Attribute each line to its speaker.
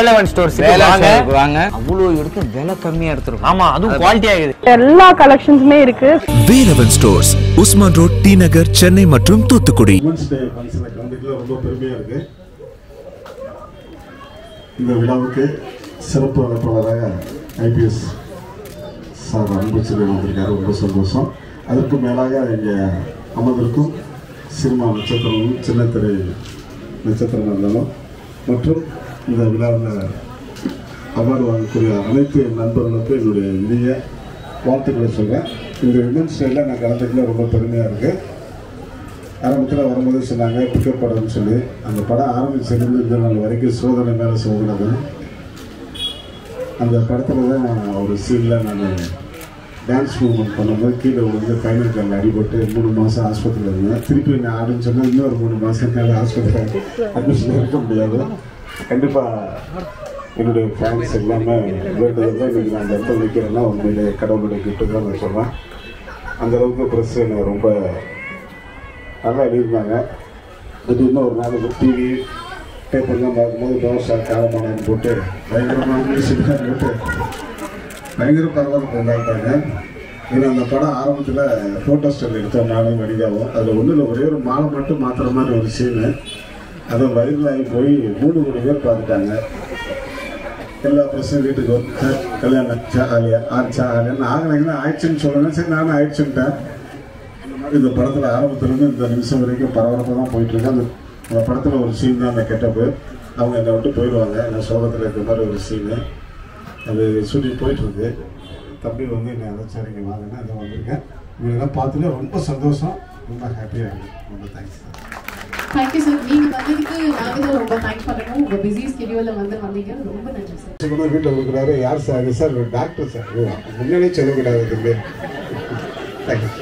Speaker 1: Velavan stores
Speaker 2: வேலை
Speaker 1: வாங்க
Speaker 2: ஸ்டோருக்கு வாங்க
Speaker 1: அவ்வளோ எடுத்து விலை கம்மியா எடுத்துருக்கோம் ஆமா அதுவும் குவாலிட்டியா இருக்குது
Speaker 3: எல்லா கலெக்ஷன்ஸுமே இருக்கு
Speaker 4: Velavan stores Usman road T Nagar Chennai மற்றும் தூத்துக்குடி
Speaker 5: உமன்ஸ் டே ஃபங்க்ஷனில் கலந்துக்கல ரொம்ப பெருமையாக இருக்கு இந்த விழாவுக்கு சிறப்பு அழைப்பாளராக ஐபிஎஸ் சார் அன்புச்செல்வன் வந்திருக்காரு ரொம்ப சந்தோஷம் அதற்கு மேலாக இங்கே அமர்ந்திருக்கும் சினிமா நட்சத்திரமும் சின்னத்திரை நட்சத்திரம் இருந்தாலும் மற்றும் இந்த விழாவில் அவார்டு வாங்கக்கூடிய அனைத்து நண்பர்களுக்கும் என்னுடைய இனிய வாழ்த்துக்களை சொல்கிறேன் இந்த விமன்ஸ் டேயில் நான் கலந்துக்கல ரொம்ப பெருமையாக இருக்குது ஆரம்பத்தில் வரும்போது சொன்னாங்க பிக்கப் படம்னு சொல்லி அந்த படம் ஆரம்பிச்சிருந்து இந்த நாள் வரைக்கும் சோதனை மேலே சோதனை தான் அந்த படத்தில் தான் ஒரு சீனில் நான் டான்ஸ் மூவ்மெண்ட் பண்ணும்போது கீழே விழுந்து ஃபைனல் காலில் அடிபட்டு மூணு மாதம் ஆஸ்பத்திரியில் இருந்தேன் திருப்பி நான் ஆடுன்னு சொன்னால் இன்னொரு மூணு மாதம் மேலே ஆஸ்பத்திரியில் அட்மிஷன் இருக்க முடியாது கண்டிப்பாக என்னுடைய ஃபேன்ஸ் எல்லாமே வேண்டது தான் இன்றைக்கி நான் அந்த இடத்துல நிற்கிறேன்னா உண்மையிலே கடவுளுடைய கிஃப்ட்டு தான் நான் சொல்கிறேன் அந்த அளவுக்கு ப்ரெஸ் என்னை ரொம்ப நல்லா எழுதியிருந்தாங்க திடீர்னு ஒரு நாள் டிவி பேப்பர்லாம் பார்க்கும்போது தோசை காலமானு போட்டு பயங்கரமான மியூசிக்லாம் போட்டு பயங்கர பரவாயில்ல கொண்டாடிட்டாங்க ஏன்னா அந்த படம் ஆரம்பத்தில் ஃபோட்டோ ஸ்டைல் எடுத்தோம் நானும் வடிகாவும் அதில் ஒன்றில் ஒரே ஒரு மாலை மட்டும் மாற்றுற மாதிரி ஒரு சீனு அது வைரல் ஆகி போய் மூணு கோடி பேர் பார்த்துட்டாங்க எல்லா பிரச்சனையும் வீட்டுக்கு வந்து சார் கல்யாணம் ஜாலியா ஆச்சா ஆலியான்னு ஆகலைங்கன்னா ஆயிடுச்சுன்னு சொல்லுங்க சரி நானும் ஆயிடுச்சுன்ட்டேன் இந்த படத்தில் ஆரம்பத்துலேருந்து இந்த நிமிஷம் வரைக்கும் பரபரப்பாக தான் போயிட்டு இருக்கு அந்த அந்த படத்தில் ஒரு சீன் தான் அந்த கெட்டப்பு அவங்க என்னை விட்டு போயிடுவாங்க நான் சோகத்தில் இருக்கிற மாதிரி ஒரு சீனு அது ஷூட்டிங் போயிட்டு இருக்கு தம்பி வந்து என்னை அழைச்சாரு இங்கே வாங்கினா அதை வந்திருக்கேன் இவங்கெல்லாம் பார்த்துட்டு ரொம்ப சந்தோஷம் ரொம்ப ஹாப்பியாக இருக்கு ரொம்ப தேங்க்ஸ்
Speaker 6: தேங்க்யூ சார் நீங்க வந்ததுக்கு நாங்க தான் ரொம்ப தேங்க்ஸ் பண்றோம் உங்க பிஸி ஸ்கெடியூல்ல வந்து வந்தீங்க ரொம்ப நன்றி சார்
Speaker 5: கூட வீட்டில் கொடுக்குறாரு யார் சார் சார் டாக்டர் சார் முன்னாடியே சொல்லக்கூடாது தம்பி தேங்க்யூ